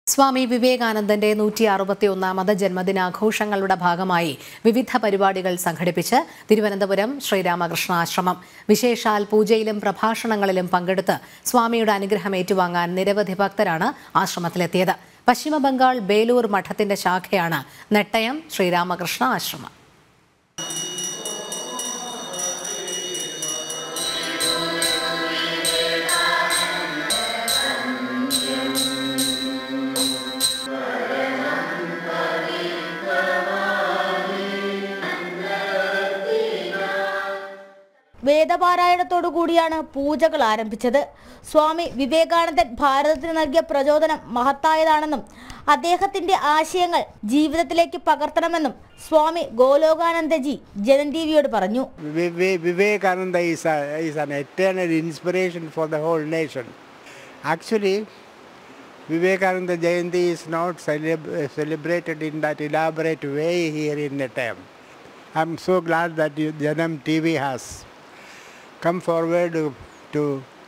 സ്വാമി വിവേകാനന്ദന്റെ നൂറ്റി അറുപത്തി ഒന്നാമത് ജന്മദിനാഘോഷങ്ങളുടെ ഭാഗമായി വിവിധ പരിപാടികൾ സംഘടിപ്പിച്ച് തിരുവനന്തപുരം ശ്രീരാമകൃഷ്ണ ആശ്രമം വിശേഷാൽ പൂജയിലും പ്രഭാഷണങ്ങളിലും പങ്കെടുത്ത് സ്വാമിയുടെ അനുഗ്രഹം ഏറ്റുവാങ്ങാൻ നിരവധി ഭക്തരാണ് ആശ്രമത്തിലെത്തിയത് പശ്ചിമ ബംഗാൾ ബേലൂർ മഠത്തിന്റെ ശാഖയാണ് നെട്ടയം ശ്രീരാമകൃഷ്ണ ആശ്രമം വേദപാരായണത്തോടുകൂടിയാണ് പൂജകൾ ആരംഭിച്ചത് സ്വാമി വിവേകാനന്ദൻ ഭാരതത്തിന് നൽകിയ പ്രചോദനം മഹത്തായതാണെന്നും അദ്ദേഹത്തിന്റെ ആശയങ്ങൾ ജീവിതത്തിലേക്ക് പകർത്തണമെന്നും സ്വാമി ഗോലോകാനന്ദജി ജനൻ ടി വിയോട് പറഞ്ഞു Vive- Vivekananda is, a, is an eternal inspiration for the whole nation. Actually, Vivekananda Jayanti is not celeb- celebrated in that elaborate way here in Nettayam. I'm so glad that you, Janam TV has come forward to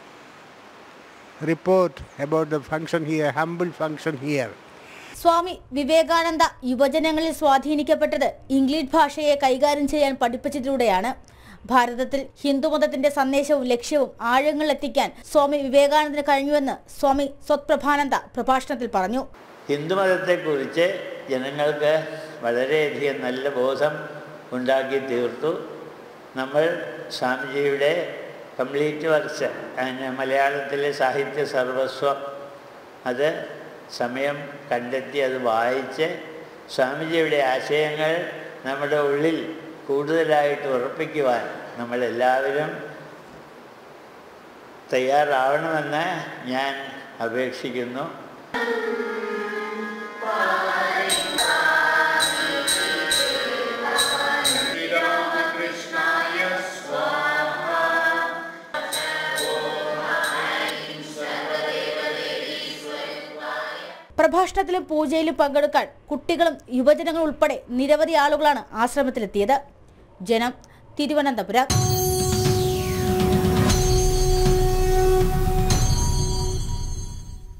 report about the function here, humble function here. Swami Vivekananda യുവജനങ്ങളിൽ സ്വാധീനിക്കപ്പെട്ടത് English ഭാഷയെ കൈകാര്യം ചെയ്യാൻ പഠിപ്പിച്ചതിലൂടെയാണ് ഭാരതത്തിൽ ഹിന്ദുമതത്തിന്റെ സന്ദേശവും ലക്ഷ്യവും ആഴങ്ങളിലെത്തിക്കാൻ സ്വാമി വിവേകാനന്ദന് കഴിഞ്ഞുവെന്ന് സ്വാമി സ്വത്പ്രഭാനന്ദ പ്രഭാഷണത്തിൽ പറഞ്ഞു ഹിന്ദുമതത്തെക്കുറിച്ച് ജനങ്ങൾക്ക് വളരെയധികം നല്ല ബോധം ഉണ്ടാക്കി തീർത്തു നമ്മൾ സ്വാമിജിയുടെ കംപ്ലീറ്റ് വർക്ക്സ് അതിന് മലയാളത്തിലെ സാഹിത്യ സർവസ്വം അത് സമയം കണ്ടെത്തി അത് വായിച്ച് സ്വാമിജിയുടെ ആശയങ്ങൾ നമ്മുടെ ഉള്ളിൽ കൂടുതലായിട്ട് ഉറപ്പിക്കുവാൻ നമ്മളെല്ലാവരും തയ്യാറാവണമെന്ന് ഞാൻ അപേക്ഷിക്കുന്നു പ്രഭാഷണത്തിലും പൂജയിലും പങ്കെടുക്കാൻ കുട്ടികളും യുവജനങ്ങളും ഉൾപ്പെടെ നിരവധി ആളുകളാണ് ആശ്രമത്തിലെത്തിയത് ജനം തിരുവനന്തപുരം